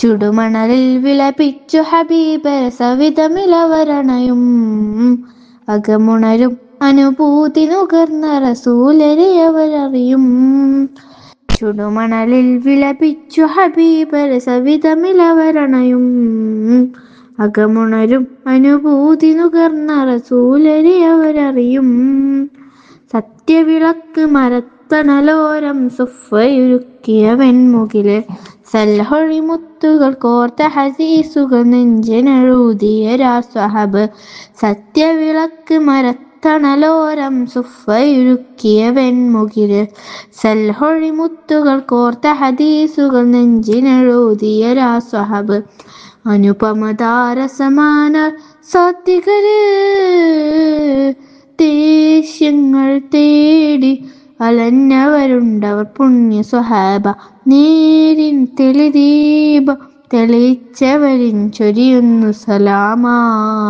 ചുടുമണലിൽ വിളപിച്ചു ഹബീബർ സവിതമിലവരണയും അകമുണരും അനുഭൂതി നുകർന്ന റസൂലരെ അവരറിയും ചുടുമണലിൽ വിളപിച്ചു ഹബീബർ സവിതമിലവരണയും അകമുണരും അനുഭൂതി നുകർന്ന റസൂലരെ അവരറിയും സത്യവിളക്ക് മരത്തണലോരം സുഫയൊരുക്കിയ വെൺമുകില് സൽഹൊഴിമുത്തുകൾ കോർത്ത ഹസീസുകൾ നെഞ്ചിനെഴുതിയ രാസ്വഹബ് സത്യവിളക്ക് മരത്തണലോരം സുഫയൊരുക്കിയ വെൺമുകില് സൽഹൊഴിമുത്തുകൾ കോർത്ത ഹദീസുകൾ നെഞ്ചിനെഴുതിയ രാസ്വഹബ് അനുപമതാരസമാന സാത്വികര് ദേഷ്യങ്ങൾ തേടി അലഞ്ഞവരുണ്ടവർ പുണ്യ സ്വഹാബ നേരിൻ തെളിദീപം തെളിച്ചവരിൻ ചൊരിയുന്നു സലാമാ